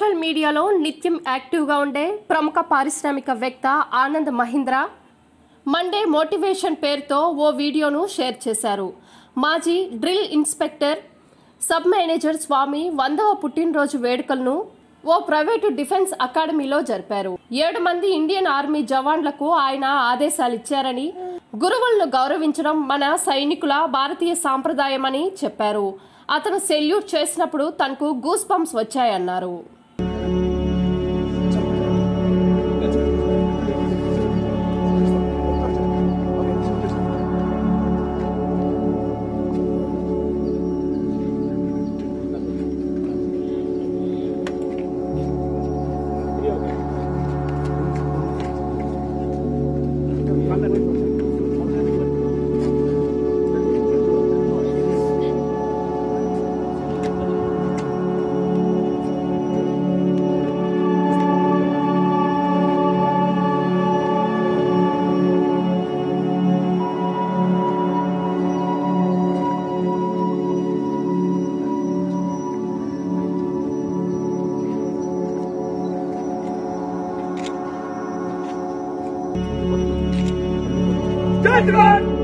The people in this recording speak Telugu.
సోషల్ మీడియాలో నిత్యం యాక్టివ్గా ఉండే ప్రముఖ పారిశ్రామికవేత్త ఆనంద్ మహీంద్రా మండే మోటివేషన్ పేరుతో ఓ వీడియోను షేర్ చేశారు మాజీ drill inspector sub manager Swamy వందవ పుట్టినరోజు వేడుకలను ఓ ప్రైవేటు డిఫెన్స్ అకాడమీలో జరిపారు ఏడు మంది ఇండియన్ ఆర్మీ జవాన్లకు ఆయన ఆదేశాలు ఇచ్చారని గురువులను గౌరవించడం మన సైనికుల భారతీయ సాంప్రదాయమని చెప్పారు అతను సెల్యూట్ చేసినప్పుడు తనకు గూస్ బంప్స్ వచ్చాయన్నారు Gentlemen,